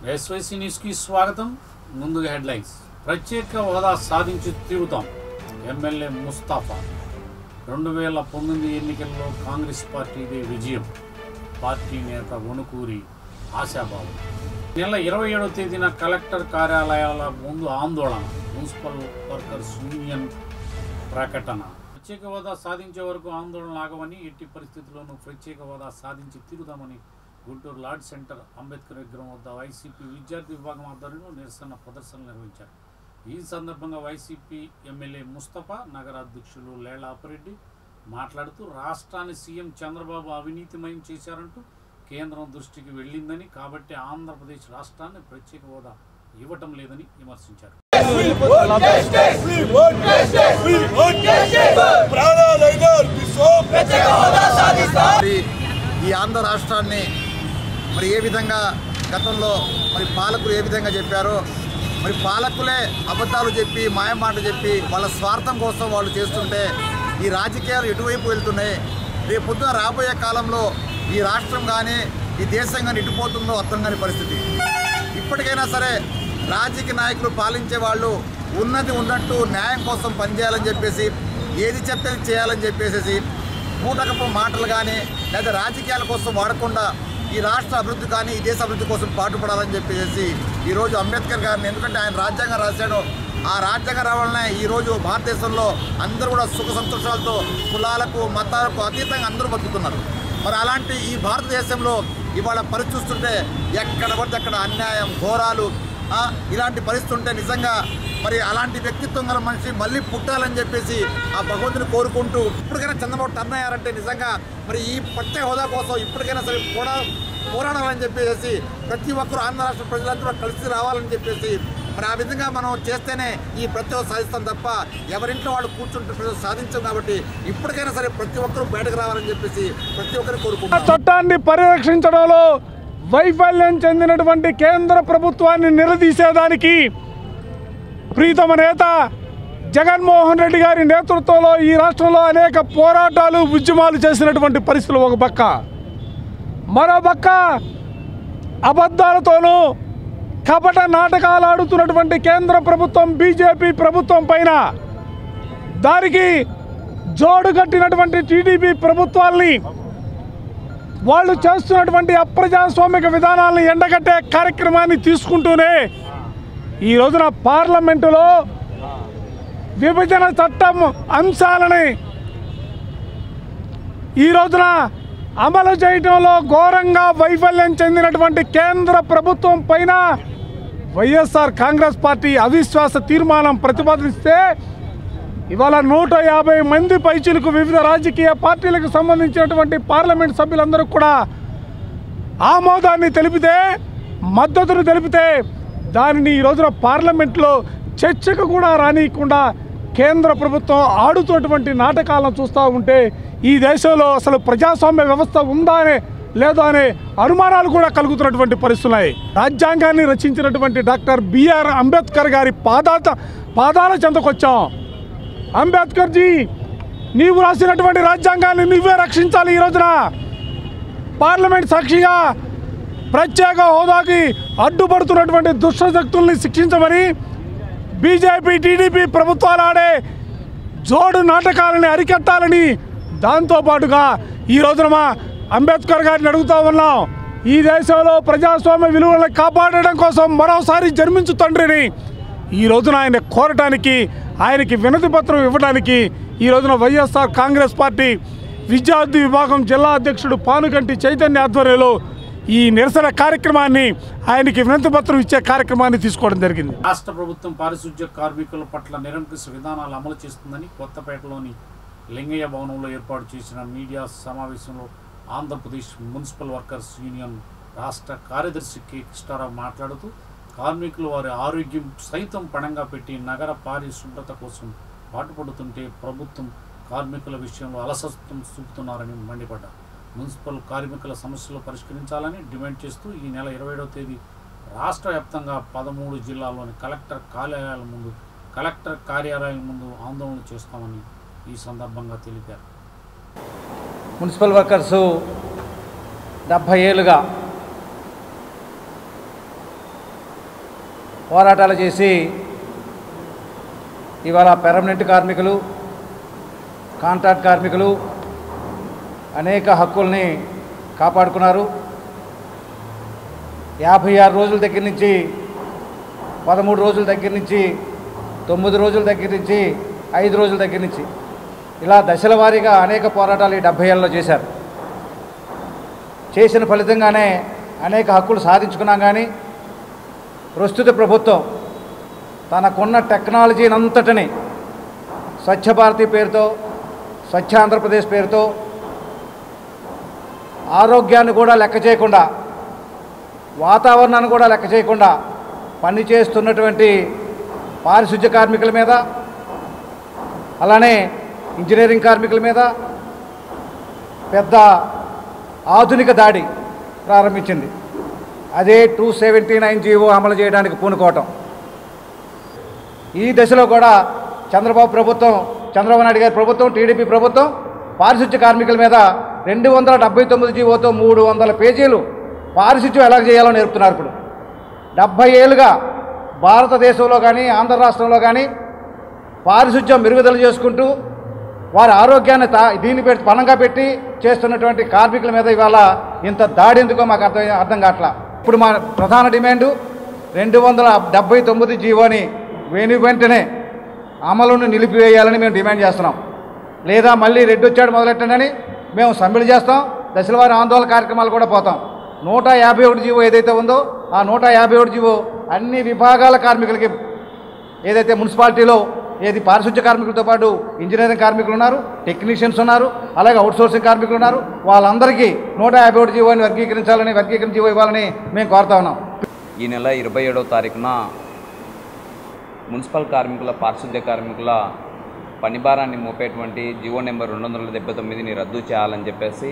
SYC న్యూస్కి స్వాగతం ముందుగా హెడ్లైన్స్ ప్రత్యేక హోదా సాధించి తీరుతాం ఎమ్మెల్యే ముస్తాఫా రెండు వేల పంతొమ్మిది ఎన్నికల్లో కాంగ్రెస్ పార్టీదే విజయం పార్టీ నేత వణుకూరి ఆశాభావం నెల ఇరవై ఏడవ తేదీన కలెక్టర్ కార్యాలయాల ముందు ఆందోళన మున్సిపల్ వర్కర్స్ యూనియన్ ప్రకటన ప్రత్యేక హోదా సాధించే వరకు ఆందోళన ఆగవని ఎట్టి పరిస్థితుల్లోనూ ప్రత్యేక హోదా సాధించి తీరుదామని గుంటూరు లార్డ్ సెంటర్ అంబేద్కర్ విగ్రహం వద్ద వైసీపీ విద్యార్థి విభాగం ఆధ్వర్యంలో నిరసన ప్రదర్శనలు నిర్వహించారు ఈ సందర్భంగా వైసీపీ ఎమ్మెల్యే ముస్తఫా నగర అధ్యక్షులు లేళ్ల అప్పిరెడ్డి మాట్లాడుతూ రాష్ట్రాన్ని సీఎం చంద్రబాబు అవినీతిమయం చేశారంటూ కేంద్రం దృష్టికి వెళ్ళిందని కాబట్టి ఆంధ్రప్రదేశ్ రాష్ట్రాన్ని ప్రత్యేక హోదా ఇవ్వటం లేదని విమర్శించారు ప్రాణాలైనా అర్పిస్తాం మరి ఈ ఆంధ్ర రాష్ట్రాన్ని మరి ఏ విధంగా గతంలో మరి పాలకులు ఏ విధంగా చెప్పారో మరి పాలకులే అబద్ధాలు చెప్పి మాయమాట చెప్పి వాళ్ళ స్వార్థం కోసం వాళ్ళు చేస్తుంటే ఈ రాజకీయాలు ఎటువైపు వెళ్తున్నాయి రేపు పొద్దున రాబోయే కాలంలో ఈ రాష్ట్రం కానీ ఈ దేశం కానీ ఎటుపోతుందో అర్థం కాని పరిస్థితి ఇప్పటికైనా సరే రాజకీయ నాయకులు పాలించే వాళ్ళు ఉన్నది ఉన్నట్టు న్యాయం కోసం పనిచేయాలని చెప్పేసి ఏది చెప్తే అది చేయాలని చెప్పేసి మూటకపు మాటలు కానీ లేదా రాజకీయాల కోసం వాడకుండా ఈ రాష్ట్ర అభివృద్ధి కానీ ఈ దేశ అభివృద్ధి కోసం పాటుపడాలని చెప్పేసి ఈరోజు అంబేద్కర్ గారిని ఎందుకంటే ఆయన రాజ్యాంగం రాశాడు ఆ రాజ్యాంగం రావాలనే ఈరోజు భారతదేశంలో అందరూ కూడా సుఖ సంతోషాలతో కులాలకు మతాలకు అతీతంగా అందరూ బతుకుతున్నారు మరి అలాంటి ఈ భారతదేశంలో ఇవాళ పరిస్థితి చూస్తుంటే ఎక్కడ పడితే అక్కడ అన్యాయం ఘోరాలు ఆ, ఇలాంటి పరిస్థితి ఉంటే నిజంగా మరి అలాంటి వ్యక్తిత్వం గల మనిషి మళ్ళీ పుట్టాలని చెప్పేసి ఆ భగవంతుని కోరుకుంటూ ఇప్పటికైనా చంద్రబాబు టర్న్ అయ్యారంటే నిజంగా మరి ఈ ప్రత్యేక హోదా కోసం ఇప్పటికైనా సరే పోరా పోరాడాలని చెప్పేసి ప్రతి ఒక్కరు ఆంధ్ర రాష్ట్ర ప్రజలందరూ కూడా కలిసి రావాలని చెప్పేసి మరి ఆ విధంగా మనం చేస్తేనే ఈ ప్రత్యేక సాధిస్తాం తప్ప ఎవరింట్లో వాళ్ళు కూర్చుంటే ప్రజలు సాధించాం కాబట్టి ఇప్పటికైనా సరే ప్రతి ఒక్కరూ బయటకు రావాలని చెప్పేసి ప్రతి ఒక్కరు ఆ కోరుకుంటున్నాం చట్టాన్ని పరిరక్షించడంలో వైఫల్యం చెందినటువంటి కేంద్ర ప్రభుత్వాన్ని నిలదీసేదానికి ప్రీతమ నేత జగన్మోహన్ రెడ్డి గారి నేతృత్వంలో ఈ రాష్ట్రంలో అనేక పోరాటాలు ఉద్యమాలు చేసినటువంటి పరిస్థితులు ఒక పక్క మరో పక్క అబద్ధాలతోనూ కపట నాటకాలు ఆడుతున్నటువంటి కేంద్ర ప్రభుత్వం బీజేపీ ప్రభుత్వం పైన దానికి జోడు కట్టినటువంటి టీడీపీ ప్రభుత్వాల్ని వాళ్ళు చేస్తున్నటువంటి అప్రజాస్వామిక విధానాలను ఎండగట్టే కార్యక్రమాన్ని తీసుకుంటూనే ఈ రోజున పార్లమెంటులో విభజన చట్టం అంశాలని ఈ రోజున అమలు చేయడంలో ఘోరంగా వైఫల్యం చెందినటువంటి కేంద్ర ప్రభుత్వం పైన వైఎస్ఆర్ కాంగ్రెస్ పార్టీ అవిశ్వాస తీర్మానం ప్రతిపాదిస్తే ఇవాళ నూట యాభై మంది పైచులకు వివిధ రాజకీయ పార్టీలకు సంబంధించినటువంటి పార్లమెంట్ సభ్యులందరూ కూడా ఆమోదాన్ని తెలిపితే మద్దతును తెలిపితే దానిని ఈ రోజున పార్లమెంట్లో చర్చకు కూడా రానియకుండా కేంద్ర ప్రభుత్వం ఆడుతున్నటువంటి నాటకాలను చూస్తూ ఉంటే ఈ దేశంలో అసలు ప్రజాస్వామ్య వ్యవస్థ ఉందా అనే లేదా అనే అనుమానాలు కూడా కలుగుతున్నటువంటి పరిస్థితున్నాయి రాజ్యాంగాన్ని రచించినటువంటి డాక్టర్ బిఆర్ అంబేద్కర్ గారి పాదాత పాదాల చెంతకొచ్చాం అంబేద్కర్ జీ నీవు రాసినటువంటి రాజ్యాంగాన్ని నువ్వే రక్షించాలి ఈ రోజున పార్లమెంట్ సాక్షిగా ప్రత్యేక హోదాకి అడ్డుపడుతున్నటువంటి దుష్ట శక్తుల్ని శిక్షించమని బీజేపీ టీడీపీ ప్రభుత్వాలు ఆడే జోడు నాటకాలని అరికట్టాలని దాంతోపాటుగా ఈ రోజున మా అంబేద్కర్ గారిని అడుగుతా ఉన్నాం ఈ దేశంలో ప్రజాస్వామ్య విలువలను కాపాడడం కోసం మరోసారి జన్మించు తండ్రిని ఈ రోజున ఆయన కోరటానికి ఆయనకి వినతి పత్రం ఇవ్వడానికి ఈ రోజున వైఎస్ఆర్ కాంగ్రెస్ పార్టీ విద్యార్థి విభాగం జిల్లా అధ్యక్షుడు పానుగంటి చైతన్య ఆధ్వర్యంలో ఈ నిరసన కార్యక్రమాన్ని ఆయనకి వినతి పత్రం ఇచ్చే కార్యక్రమాన్ని తీసుకోవడం జరిగింది రాష్ట్ర ప్రభుత్వం పారిశుధ్య కార్మికుల పట్ల నిరంకుశ విధానాలు అమలు చేస్తుందని కొత్తపేటలోని లింగయ్య భవనంలో ఏర్పాటు చేసిన మీడియా సమావేశంలో ఆంధ్రప్రదేశ్ మున్సిపల్ వర్కర్స్ యూనియన్ రాష్ట్ర కార్యదర్శి కె కృష్ణారావు మాట్లాడుతూ కార్మికులు వారి ఆరోగ్యం సైతం పణంగా పెట్టి నగర పారిశుభ్రత కోసం పాటుపడుతుంటే ప్రభుత్వం కార్మికుల విషయంలో అలసత్వం చూపుతున్నారని మండిపడ్డారు మున్సిపల్ కార్మికుల సమస్యలు పరిష్కరించాలని డిమాండ్ చేస్తూ ఈ నెల ఇరవై తేదీ రాష్ట్ర వ్యాప్తంగా పదమూడు జిల్లాల్లోని కలెక్టర్ కార్యాలయాల ముందు కలెక్టర్ కార్యాలయాల ముందు ఆందోళన చేస్తామని ఈ సందర్భంగా తెలిపారు మున్సిపల్ వర్కర్సు డెబ్భై ఏళ్ళుగా పోరాటాలు చేసి ఇవాళ పెర్మనెంట్ కార్మికులు కాంట్రాక్ట్ కార్మికులు అనేక హక్కుల్ని కాపాడుకున్నారు యాభై ఆరు రోజుల దగ్గర నుంచి పదమూడు రోజుల దగ్గర నుంచి తొమ్మిది రోజుల దగ్గర నుంచి ఐదు రోజుల దగ్గర నుంచి ఇలా దశల వారీగా అనేక పోరాటాలు ఈ డెబ్భై ఏళ్ళలో చేశారు చేసిన ఫలితంగానే అనేక హక్కులు సాధించుకున్నాం కానీ ప్రస్తుత ప్రభుత్వం తనకున్న టెక్నాలజీని అంతటిని స్వచ్ఛ భారతి పేరుతో స్వచ్ఛ ఆంధ్రప్రదేశ్ పేరుతో ఆరోగ్యాన్ని కూడా లెక్క చేయకుండా వాతావరణాన్ని కూడా లెక్క చేయకుండా పనిచేస్తున్నటువంటి పారిశుధ్య కార్మికుల మీద అలానే ఇంజనీరింగ్ కార్మికుల మీద పెద్ద ఆధునిక దాడి ప్రారంభించింది అదే టూ సెవెంటీ నైన్ జీవో అమలు చేయడానికి పూనుకోవటం ఈ దశలో కూడా చంద్రబాబు ప్రభుత్వం చంద్రబాబు నాయుడు గారి ప్రభుత్వం టీడీపీ ప్రభుత్వం పారిశుధ్య కార్మికుల మీద రెండు వందల డెబ్బై తొమ్మిది జీవోతో మూడు వందల పేజీలు పారిశుధ్యం ఎలా చేయాలో నేర్పుతున్నారు ఇప్పుడు డెబ్భై ఏళ్ళుగా భారతదేశంలో కానీ ఆంధ్ర రాష్ట్రంలో కానీ పారిశుధ్యం మెరుగుదల చేసుకుంటూ వారి ఆరోగ్యాన్ని తా దీన్ని పెట్టి పణంగా పెట్టి చేస్తున్నటువంటి కార్మికుల మీద ఇవాళ ఇంత దాడి ఎందుకో మాకు అర్థం అర్థం కావట్లా ఇప్పుడు మా ప్రధాన డిమాండు రెండు వందల డెబ్బై తొమ్మిది జీవోని వెను వెంటనే అమలును నిలిపివేయాలని మేము డిమాండ్ చేస్తున్నాం లేదా మళ్ళీ రెడ్డి వచ్చాడు మొదలెట్టండి మేము సమ్మెలు చేస్తాం దశలవారి ఆందోళన కార్యక్రమాలు కూడా పోతాం నూట యాభై ఒకటి జీవో ఏదైతే ఉందో ఆ నూట యాభై ఒకటి జీవో అన్ని విభాగాల కార్మికులకి ఏదైతే మున్సిపాలిటీలో ఏది పారిశుధ్య కార్మికులతో పాటు ఇంజనీరింగ్ కార్మికులు ఉన్నారు టెక్నీషియన్స్ ఉన్నారు అలాగే అవుట్సోర్సింగ్ కార్మికులు ఉన్నారు వాళ్ళందరికీ నూట యాభై ఒకటి జీవోని వర్గీకరించాలని వర్గీకరణ జీవో ఇవ్వాలని మేము కోరుతా ఉన్నాం ఈ నెల ఇరవై ఏడవ తారీఖున మున్సిపల్ కార్మికుల పారిశుద్ధ్య కార్మికుల పనిభారాన్ని మోపేటువంటి జీవో నెంబర్ రెండు వందల డెబ్బై తొమ్మిదిని రద్దు చేయాలని చెప్పేసి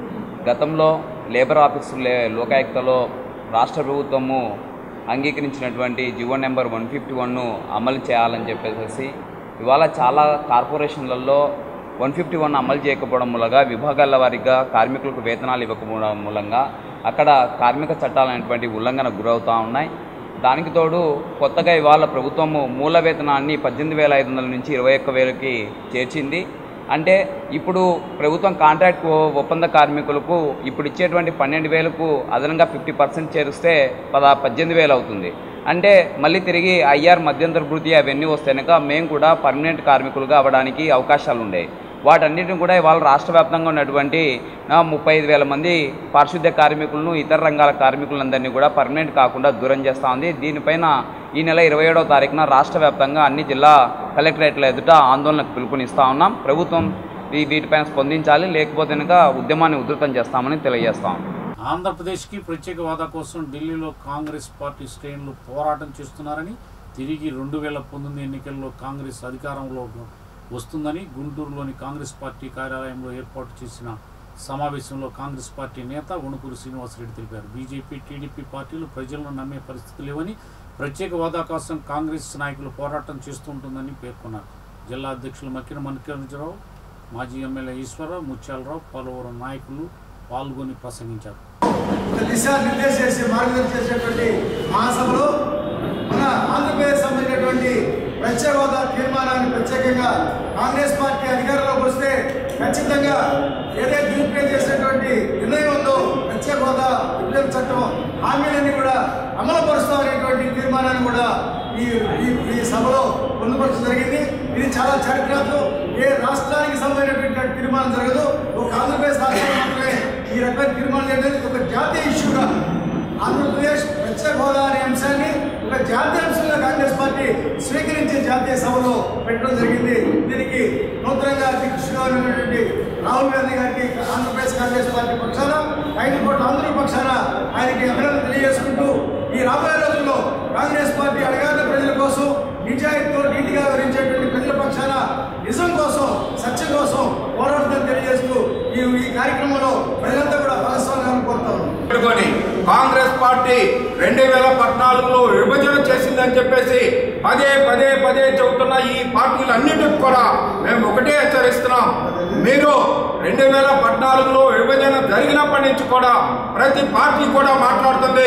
గతంలో లేబర్ ఆఫీసు లే లోకాయుక్తలో రాష్ట్ర ప్రభుత్వము అంగీకరించినటువంటి జీవో నెంబర్ వన్ ఫిఫ్టీ వన్ను అమలు చేయాలని చెప్పేసి ఇవాళ చాలా కార్పొరేషన్లలో వన్ ఫిఫ్టీ వన్ అమలు చేయకపోవడం మూలంగా విభాగాల వారీగా కార్మికులకు వేతనాలు ఇవ్వకపోవడం మూలంగా అక్కడ కార్మిక చట్టాలైనటువంటి ఉల్లంఘన గురవుతూ ఉన్నాయి దానికి తోడు కొత్తగా ఇవాళ ప్రభుత్వము మూల వేతనాన్ని పద్దెనిమిది వేల ఐదు వందల నుంచి ఇరవై ఒక్క వేలకి చేర్చింది అంటే ఇప్పుడు ప్రభుత్వం కాంట్రాక్ట్ ఒ- ఒప్పంద కార్మికులకు ఇప్పుడు ఇచ్చేటువంటి పన్నెండు వేలకు అదనంగా ఫిఫ్టీ పర్సెంట్ చేరిస్తే పద పద్దెనిమిది వేలు అవుతుంది అంటే మళ్ళీ తిరిగి ఐఆర్ మధ్యంతర భృతి అవన్నీ వస్తే కనుక మేము కూడా పర్మనెంట్ కార్మికులుగా అవ్వడానికి అవకాశాలు ఉండేవి వాటన్నిటిని కూడా ఇవాళ రాష్ట్ర వ్యాప్తంగా ఉన్నటువంటి ఆ, ముప్పై ఐదు వేల మంది పారిశుద్ధ్య కార్మికులను ఇతర రంగాల కార్మికులందరినీ కూడా పర్మనెంట్ కాకుండా దూరం చేస్తూ ఉంది దీనిపైన ఈ నెల ఇరవై ఏడవ తారీఖున రాష్ట్ర వ్యాప్తంగా అన్ని జిల్లా కలెక్టరేట్ల ఎదుట ఆందోళనకు పిలుపునిస్తా ఉన్నాం ప్రభుత్వం ఈ వీటిపైన స్పందించాలి లేకపోతే కనుక ఉద్యమాన్ని ఉధృతం చేస్తామని తెలియజేస్తాం ఆంధ్రప్రదేశ్కి ప్రత్యేక హోదా కోసం ఢిల్లీలో కాంగ్రెస్ పార్టీ శ్రేణులు పోరాటం చేస్తున్నారని తిరిగి రెండు వేల పంతొమ్మిది ఎన్నికల్లో కాంగ్రెస్ అధికారంలో వస్తుందని గుంటూరులోని కాంగ్రెస్ పార్టీ కార్యాలయంలో ఏర్పాటు చేసిన సమావేశంలో కాంగ్రెస్ పార్టీ నేత ఉణుకూరు శ్రీనివాసరెడ్డి తెలిపారు బీజేపీ టీడీపీ పార్టీలు ప్రజలను నమ్మే పరిస్థితి లేవని ప్రత్యేక హోదా కోసం కాంగ్రెస్ నాయకులు పోరాటం చేస్తుంటుందని పేర్కొన్నారు జిల్లా అధ్యక్షులు మక్కిన మల్లికార్జునరావు మాజీ ఎమ్మెల్యే ఈశ్వరరావు ముత్యాలరావు పలువురు నాయకులు పాల్గొని ప్రసంగించారు ఒక దిశానిర్దేశం చేసి మార్గదర్శనం చేసేటువంటి మహాసభలో మన ఆంధ్రప్రదేశ్ సంబంధించినటువంటి ప్రత్యేక హోదా తీర్మానాన్ని ప్రత్యేకంగా కాంగ్రెస్ పార్టీ అధికారంలోకి వస్తే ఖచ్చితంగా ఏదైతే యూపీఏ చేసినటువంటి నిర్ణయం ఉందో ప్రత్యేక హోదా విభజన చట్టం హామీలన్నీ కూడా అమలు పరుస్తామనేటువంటి తీర్మానాన్ని కూడా ఈ ఈ- ఈ సభలో పొందుపరచడం జరిగింది ఇది చాలా చారిత్రాత్మకం ఏ రాష్ట్రానికి సంబంధించినటువంటి తీర్మానం జరగదు ఒక ఆంధ్రప్రదేశ్ రాష్ట్రంలో మాత్రమే ఈ రకమైన తీర్మానం అనేది ఒక జాతీయ ఇష్యూగా ఆంధ్రప్రదేశ్ ప్రత్యేక హోదా అనే అంశాన్ని ఒక జాతీయ అంశంగా కాంగ్రెస్ పార్టీ స్వీకరించే జాతీయ సభలో పెట్టడం జరిగింది దీనికి నూతనంగా అధ్యక్షుడిగా ఉన్నటువంటి రాహుల్ గాంధీ గారికి ఆంధ్రప్రదేశ్ కాంగ్రెస్ పార్టీ పక్షాన ఐదు కోట్ల ఆంధ్ర పక్షాన ఆయనకి అభినందన తెలియజేసుకుంటూ ఈ రాబోయే రోజుల్లో కాంగ్రెస్ పార్టీ అడగాల ప్రజల కోసం నిజాయితీతో నీతిగా వివరించేటువంటి ప్రజల పక్షాన నిజం కోసం సత్యం కోసం పోరాడుతుందని తెలియజేస్తూ ఈ ఈ కార్యక్రమంలో ప్రజలంతా కూడా భాగస్వామ్యాన్ని కోరుతా ఉన్నాం పెట్టుకొని కాంగ్రెస్ పార్టీ రెండు వేల పద్నాలుగులో విభజన చేసిందని చెప్పేసి పదే పదే పదే చెబుతున్న ఈ పార్టీలన్నిటికి కూడా మేము ఒకటే హెచ్చరిస్తున్నాం మీరు రెండు వేల పద్నాలుగులో విభజన జరిగినప్పటి నుంచి కూడా ప్రతి పార్టీ కూడా మాట్లాడుతుంది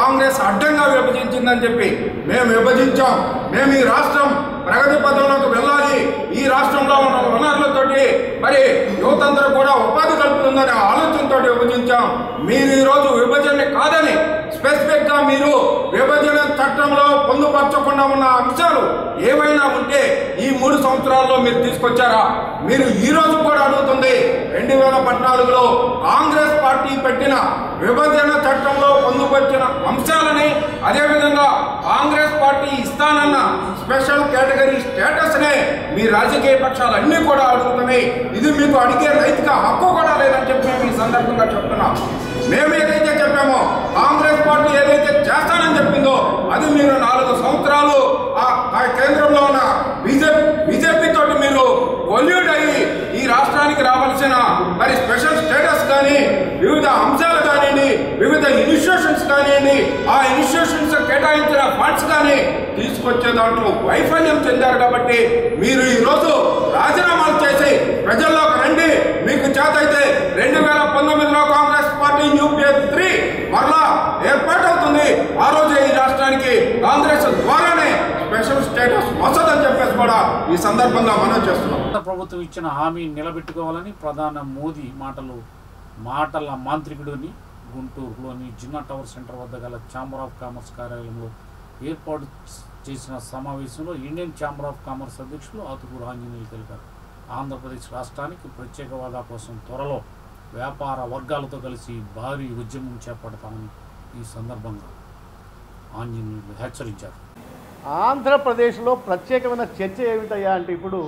కాంగ్రెస్ అడ్డంగా విభజించిందని చెప్పి మేము విభజించాం మేము ఈ రాష్ట్రం ప్రగతి పథంలోకి వెళ్ళాలి ఈ రాష్ట్రంలో ఉన్న వనరులతోటి మరి యువతందరూ కూడా ఉపాధి కలుపుతుందనే ఆలోచనతో విభజించాం మీరు ఈరోజు విభజన కాదని స్పెసిఫిక్ గా మీరు విభజన చట్టంలో పొందుపరచకుండా ఉన్న అంశాలు ఏవైనా ఉంటే ఈ మూడు సంవత్సరాల్లో మీరు తీసుకొచ్చారా మీరు ఈ రోజు కూడా అడుగుతుంది రెండు వేల పద్నాలుగులో కాంగ్రెస్ పార్టీ పెట్టిన విభజన చట్టంలో పొందుపరిచిన అంశాలని అదేవిధంగా కాంగ్రెస్ పార్టీ ఇస్తానన్న స్పెషల్ కేటగిరీ స్టేటస్ నే మీ రాజకీయ పక్షాలు అన్ని కూడా అడుగుతున్నాయి ఇది మీకు అడిగే నైతిక హక్కు కూడా లేదని చెప్పి మేము ఈ సందర్భంగా చెప్తున్నాం మేము ఏదైతే చెప్పామో కాంగ్రెస్ పార్టీ ఏదైతే చేస్తానని చెప్పిందో అది మీరు నాలుగు సంవత్సరాలు ఆ ఆ కేంద్రంలో ఉన్న బీజేపీ బీజేపీ తోటి మీరు ఒల్యూడ్ అయ్యి ఈ రాష్ట్రానికి రావాల్సిన మరి స్పెషల్ స్టేటస్ కానీ వివిధ అంశాలు కానివ్వండి వివిధ ఇన్స్టిట్యూషన్స్ కానివ్వండి ఆ ఇన్స్టిట్యూషన్స్ కేటాయించిన ఫండ్స్ కానీ తీసుకొచ్చే దాంట్లో వైఫల్యం చెందారు కాబట్టి మీరు ఈరోజు రాజీనామాలు చేసి ప్రజల్లోకి రండి మీకు చేతైతే రెండు వేల పంతొమ్మిదిలో కాంగ్రెస్ పార్టీ యూపీఏ త్రీ మరలా ఏర్పాటవుతుంది ఆ రోజే ఈ రాష్ట్రానికి కాంగ్రెస్ ద్వారానే స్పెషల్ స్టేటస్ వస్తుందని చెప్పేసి కూడా ఈ సందర్భంగా మనం చేస్తున్నాం కేంద్ర ప్రభుత్వం ఇచ్చిన హామీ నిలబెట్టుకోవాలని ప్రధాన మోదీ మాటలు మాటల మాంత్రికుడిని గుంటూరులోని జిన్నా టవర్ సెంటర్ వద్ద గల ఛాంబర్ ఆఫ్ కామర్స్ కార్యాలయంలో ఏర్పాటు చేసిన సమావేశంలో ఇండియన్ ఛాంబర్ ఆఫ్ కామర్స్ అధ్యక్షులు ఆతుకూరు ఆంజనేయులు తెలిపారు ఆంధ్రప్రదేశ్ రాష్ట్రానికి ప్రత్యేక హోదా కోసం త్వరలో వ్యాపార వర్గాలతో కలిసి భారీ ఉద్యమం చేపడతామని ఈ సందర్భంగా ఆంజనేయులు హెచ్చరించారు ఆంధ్రప్రదేశ్లో ప్రత్యేకమైన చర్చ ఏమిటయ్యా అంటే ఇప్పుడు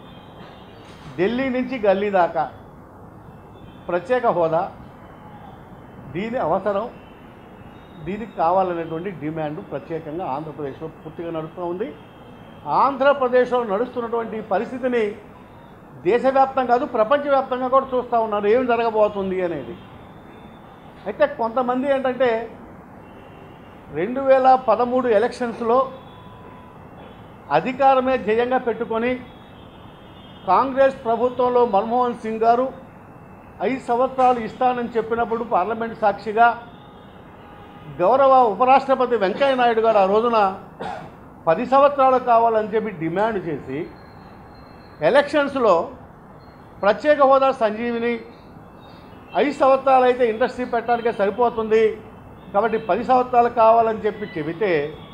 ఢిల్లీ నుంచి గల్లీ దాకా ప్రత్యేక హోదా దీని అవసరం దీనికి కావాలనేటువంటి డిమాండ్ ప్రత్యేకంగా ఆంధ్రప్రదేశ్లో పూర్తిగా నడుస్తూ ఉంది ఆంధ్రప్రదేశ్లో నడుస్తున్నటువంటి పరిస్థితిని దేశవ్యాప్తంగా కాదు ప్రపంచవ్యాప్తంగా కూడా చూస్తూ ఉన్నారు ఏం జరగబోతుంది అనేది అయితే కొంతమంది ఏంటంటే రెండు వేల పదమూడు ఎలక్షన్స్లో అధికారమే ధ్యేయంగా పెట్టుకొని కాంగ్రెస్ ప్రభుత్వంలో మన్మోహన్ సింగ్ గారు ఐదు సంవత్సరాలు ఇస్తానని చెప్పినప్పుడు పార్లమెంట్ సాక్షిగా గౌరవ ఉపరాష్ట్రపతి వెంకయ్య నాయుడు గారు ఆ రోజున పది సంవత్సరాలు కావాలని చెప్పి డిమాండ్ చేసి ఎలక్షన్స్లో ప్రత్యేక హోదా సంజీవిని ఐదు సంవత్సరాలు అయితే ఇండస్ట్రీ పెట్టడానికే సరిపోతుంది కాబట్టి పది సంవత్సరాలు కావాలని చెప్పి చెబితే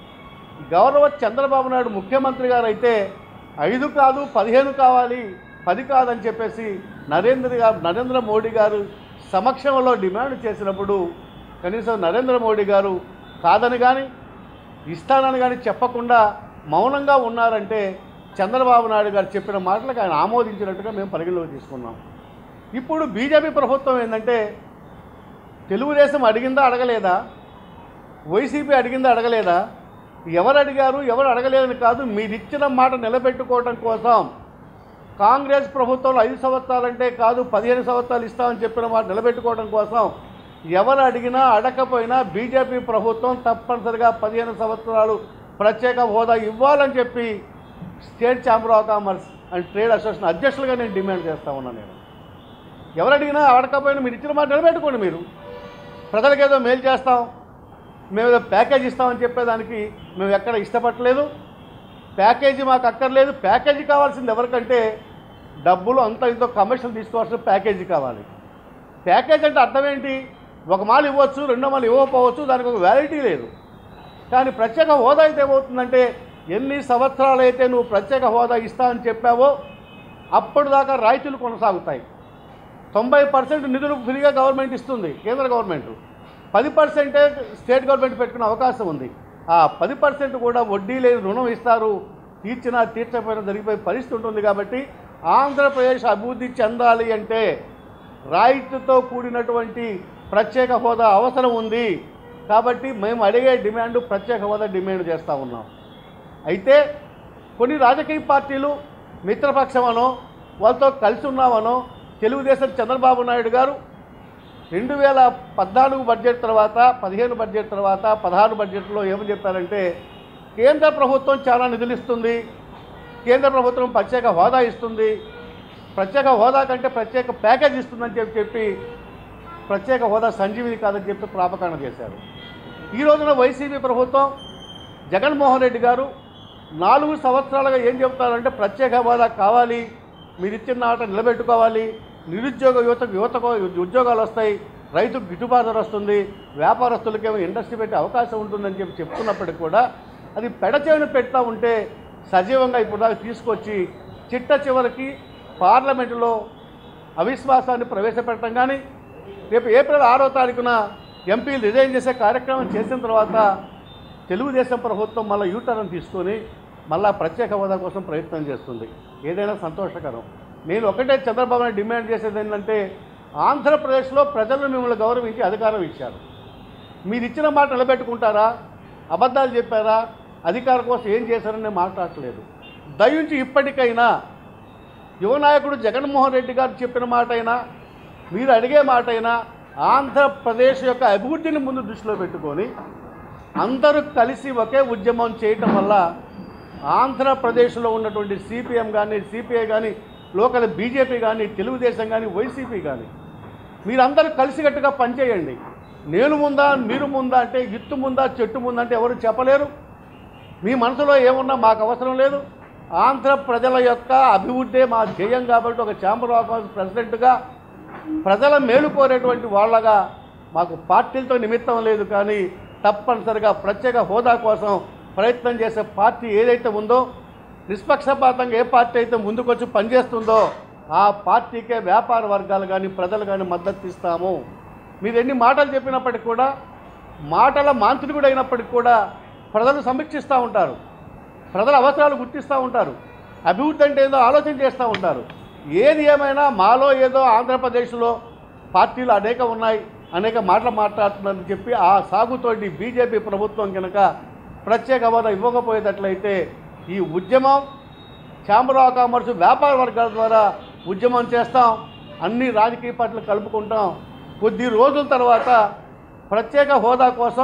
గౌరవ చంద్రబాబు నాయుడు ముఖ్యమంత్రి గారు అయితే ఐదు కాదు పదిహేను కావాలి పది కాదని చెప్పేసి నరేంద్ర గారు నరేంద్ర మోడీ గారు సమక్షంలో డిమాండ్ చేసినప్పుడు కనీసం నరేంద్ర మోడీ గారు కాదని కానీ ఇస్తానని కానీ చెప్పకుండా మౌనంగా ఉన్నారంటే చంద్రబాబు నాయుడు గారు చెప్పిన మాటలకు ఆయన ఆమోదించినట్టుగా మేము పరిగణలోకి తీసుకున్నాం ఇప్పుడు బీజేపీ ప్రభుత్వం ఏంటంటే తెలుగుదేశం అడిగిందా అడగలేదా వైసీపీ అడిగిందా అడగలేదా ఎవరు అడిగారు ఎవరు అడగలేదని కాదు మీరు ఇచ్చిన మాట నిలబెట్టుకోవడం కోసం కాంగ్రెస్ ప్రభుత్వంలో ఐదు సంవత్సరాలంటే కాదు పదిహేను సంవత్సరాలు ఇస్తామని చెప్పిన మాట నిలబెట్టుకోవడం కోసం ఎవరు అడిగినా అడగకపోయినా బీజేపీ ప్రభుత్వం తప్పనిసరిగా పదిహేను సంవత్సరాలు ప్రత్యేక హోదా ఇవ్వాలని చెప్పి state chamber of commerce and trade association అధ్యక్షులుగా నేను డిమాండ్ చేస్తా ఉన్నాను నేను ఎవరు అడిగినా అడగకపోయినా మీరు ఇచ్చిన మాట నిలబెట్టుకోండి మీరు ప్రజలకు ఏదో మేలు చేస్తాం మేము ఏదో ప్యాకేజ్ ఇస్తామని చెప్పేదానికి మేము ఎక్కడ ఇష్టపడలేదు ప్యాకేజీ మాకు అక్కర్లేదు ప్యాకేజీ కావాల్సింది ఎవరికంటే డబ్బులు అంత ఇంతో కమిషన్ తీసుకోవాల్సిన ప్యాకేజీ కావాలి ప్యాకేజ్ అంటే అర్థం ఏంటి ఒక మాలు ఇవ్వచ్చు రెండో మాలు ఇవ్వకపోవచ్చు దానికి ఒక వ్యాలిటీ లేదు కానీ ప్రత్యేక హోదా అయితే ఏమవుతుందంటే ఎన్ని సంవత్సరాలు అయితే నువ్వు ప్రత్యేక హోదా ఇస్తా అని చెప్పావో అప్పటి దాకా రాయితీలు కొనసాగుతాయి తొంభై పర్సెంట్ నిధులు ఫ్రీగా గవర్నమెంట్ ఇస్తుంది కేంద్ర గవర్నమెంట్ పది పర్సెంటే స్టేట్ గవర్నమెంట్ పెట్టుకునే అవకాశం ఉంది ఆ పది పర్సెంట్ కూడా వడ్డీ లేని రుణం ఇస్తారు తీర్చినా తీర్చకపోయినా జరిగిపోయే పరిస్థితి ఉంటుంది కాబట్టి ఆంధ్రప్రదేశ్ అభివృద్ధి చెందాలి అంటే రైతుతో కూడినటువంటి ప్రత్యేక హోదా అవసరం ఉంది కాబట్టి మేము అడిగే డిమాండ్ ప్రత్యేక హోదా డిమాండ్ చేస్తూ ఉన్నాం అయితే కొన్ని రాజకీయ పార్టీలు మిత్రపక్షమనో వాళ్ళతో కలిసి ఉన్నామనో తెలుగుదేశం చంద్రబాబు నాయుడు గారు రెండు వేల పద్నాలుగు బడ్జెట్ తర్వాత పదిహేను బడ్జెట్ తర్వాత పదహారు బడ్జెట్లో ఏమని చెప్పారంటే కేంద్ర ప్రభుత్వం చాలా నిధులు ఇస్తుంది కేంద్ర ప్రభుత్వం ప్రత్యేక హోదా ఇస్తుంది ప్రత్యేక హోదా కంటే ప్రత్యేక ప్యాకేజ్ ఇస్తుందని చెప్పి చెప్పి ప్రత్యేక హోదా సంజీవిని కాదని చెప్పి ప్రాపకాండ చేశారు ఈ రోజున వైసీపీ ప్రభుత్వం జగన్మోహన్ రెడ్డి గారు నాలుగు సంవత్సరాలుగా ఏం చెబుతారంటే ప్రత్యేక హోదా కావాలి మీరు ఇచ్చిన మాట నిలబెట్టుకోవాలి నిరుద్యోగ యువతకు యువతకు ఉద్యోగాలు వస్తాయి రైతుకు గిట్టుబాటు ధర వస్తుంది వ్యాపారస్తులకేమో ఇండస్ట్రీ పెట్టే అవకాశం ఉంటుందని చెప్పి చెప్తున్నప్పటికీ కూడా అది పెడచేవిని పెడతా ఉంటే సజీవంగా ఇప్పుడు దాకా తీసుకొచ్చి చిట్ట చివరికి పార్లమెంటులో అవిశ్వాసాన్ని ప్రవేశపెట్టడం కానీ రేపు ఏప్రిల్ ఆరో తారీఖున ఎంపీలు రిజైన్ చేసే కార్యక్రమం చేసిన తర్వాత తెలుగుదేశం ప్రభుత్వం మళ్ళీ యూటర్న్ తీసుకొని మళ్ళా ప్రత్యేక హోదా కోసం ప్రయత్నం చేస్తుంది ఏదైనా సంతోషకరం నేను ఒకటే చంద్రబాబు నాయుడు డిమాండ్ చేసేది ఏంటంటే ఆంధ్రప్రదేశ్లో ప్రజలు మిమ్మల్ని గౌరవించి అధికారం ఇచ్చారు మీరు ఇచ్చిన మాట నిలబెట్టుకుంటారా అబద్ధాలు చెప్పారా అధికారం కోసం ఏం చేశారని నేను మాట్లాడట్లేదు దయించి ఇప్పటికైనా యువ నాయకుడు జగన్మోహన్ రెడ్డి గారు చెప్పిన మాట అయినా మీరు అడిగే మాట అయినా ఆంధ్రప్రదేశ్ యొక్క అభివృద్ధిని ముందు దృష్టిలో పెట్టుకొని అందరూ కలిసి ఒకే ఉద్యమం చేయటం వల్ల ఆంధ్రప్రదేశ్లో ఉన్నటువంటి సిపిఎం కానీ సిపిఐ కానీ లోకల్ బీజేపీ కానీ తెలుగుదేశం కానీ వైసీపీ కానీ మీరందరూ కలిసికట్టుగా పనిచేయండి నేను ముందా మీరు ముందా అంటే ఇత్తు ముందా చెట్టు ముందా అంటే ఎవరు చెప్పలేరు మీ మనసులో ఏమున్నా మాకు అవసరం లేదు ఆంధ్ర ప్రజల యొక్క అభివృద్ధే మా ధ్యేయం కాబట్టి ఒక ఛాంబర్ ఆఫ్ కామర్స్ ప్రెసిడెంట్గా ప్రజల మేలు కోరేటువంటి వాళ్ళగా మాకు పార్టీలతో నిమిత్తం లేదు కానీ తప్పనిసరిగా ప్రత్యేక హోదా కోసం ప్రయత్నం చేసే పార్టీ ఏదైతే ఉందో నిష్పక్షపాతంగా ఏ పార్టీ అయితే ముందుకొచ్చి పనిచేస్తుందో ఆ పార్టీకే వ్యాపార వర్గాలు కానీ ప్రజలు కానీ మద్దతు ఇస్తాము మీరు ఎన్ని మాటలు చెప్పినప్పటికీ కూడా మాటల మాంత్రికుడు అయినప్పటికీ కూడా ప్రజలు సమీక్షిస్తూ ఉంటారు ప్రజల అవసరాలు గుర్తిస్తూ ఉంటారు అభివృద్ధి అంటే ఏదో ఆలోచన చేస్తూ ఉంటారు ఏది ఏమైనా మాలో ఏదో ఆంధ్రప్రదేశ్లో పార్టీలు అనేక ఉన్నాయి అనేక మాటలు మాట్లాడుతున్నారని చెప్పి ఆ సాగుతోటి బీజేపీ ప్రభుత్వం కనుక ప్రత్యేక హోదా ఇవ్వకపోయేటట్లయితే ఈ ఉద్యమం ఛాంబర్ ఆఫ్ కామర్స్ వ్యాపార వర్గాల ద్వారా ఉద్యమం చేస్తాం అన్ని రాజకీయ పార్టీలు కలుపుకుంటాం కొద్ది రోజుల తర్వాత ప్రత్యేక హోదా కోసం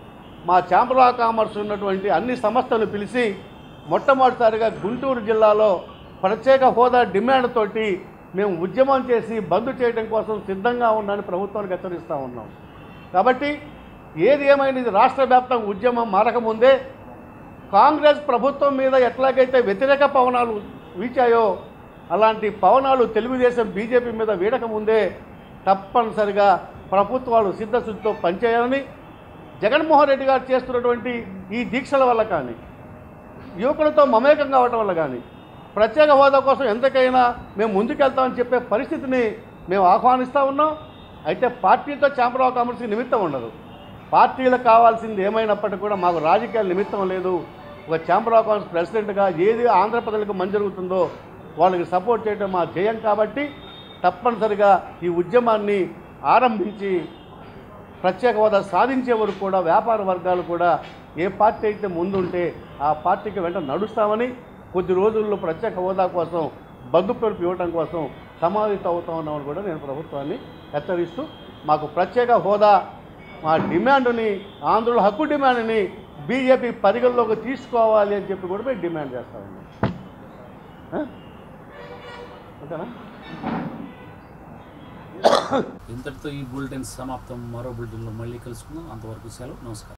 మా ఛాంబర్ ఆఫ్ కామర్స్ ఉన్నటువంటి అన్ని సంస్థలు పిలిచి మొట్టమొదటిసారిగా గుంటూరు జిల్లాలో ప్రత్యేక హోదా డిమాండ్ తోటి మేము ఉద్యమం చేసి బంద్ చేయడం కోసం సిద్ధంగా ఉన్నామని ప్రభుత్వానికి హెచ్చరిస్తూ ఉన్నాం కాబట్టి ఏది ఏమైనా ఇది రాష్ట్ర వ్యాప్తంగా ఉద్యమం మారకముందే కాంగ్రెస్ ప్రభుత్వం మీద ఎట్లాగైతే వ్యతిరేక పవనాలు వీచాయో అలాంటి పవనాలు తెలుగుదేశం బీజేపీ మీద వీడకముందే తప్పనిసరిగా ప్రభుత్వాలు సిద్ధశుద్ధితో పనిచేయాలని జగన్మోహన్ రెడ్డి గారు చేస్తున్నటువంటి ఈ దీక్షల వల్ల కానీ యువకులతో మమేకం కావటం వల్ల కానీ ప్రత్యేక హోదా కోసం ఎంతకైనా మేము ముందుకెళ్తామని చెప్పే పరిస్థితిని మేము ఆహ్వానిస్తూ ఉన్నాం అయితే పార్టీతో ఛాంబర్ ఆఫ్ కామర్స్కి నిమిత్తం ఉండదు పార్టీలకు కావాల్సింది ఏమైనప్పటికీ కూడా మాకు రాజకీయాల నిమిత్తం లేదు ఒక ఛాంబర్ ఆఫ్ కామర్స్ ప్రెసిడెంట్గా ఏది ఆంధ్ర ప్రజలకు మంచి జరుగుతుందో వాళ్ళకి సపోర్ట్ చేయడం మా ధ్యేయం కాబట్టి తప్పనిసరిగా ఈ ఉద్యమాన్ని ఆరంభించి ప్రత్యేక హోదా సాధించే వరకు కూడా వ్యాపార వర్గాలు కూడా ఏ పార్టీ అయితే ముందుంటే ఆ పార్టీకి వెంట నడుస్తామని కొద్ది రోజుల్లో ప్రత్యేక హోదా కోసం బంధు పిలుపు ఇవ్వడం కోసం సమావేశం అవుతా ఉన్నామని కూడా నేను ప్రభుత్వాన్ని హెచ్చరిస్తూ మాకు ప్రత్యేక హోదా మా డిమాండ్ని ఆంధ్రుల హక్కు డిమాండ్ని బీజేపీ పరిగణలోకి తీసుకోవాలి అని చెప్పి కూడా మేము డిమాండ్ చేస్తా ఉన్నాం ఆ? ఓకేనా ఇంతటితో ఈ బులెటిన్ సమాప్తం మరో బులెటిన్లో మళ్ళీ కలుసుకుందాం అంతవరకు సెలవు నమస్కారం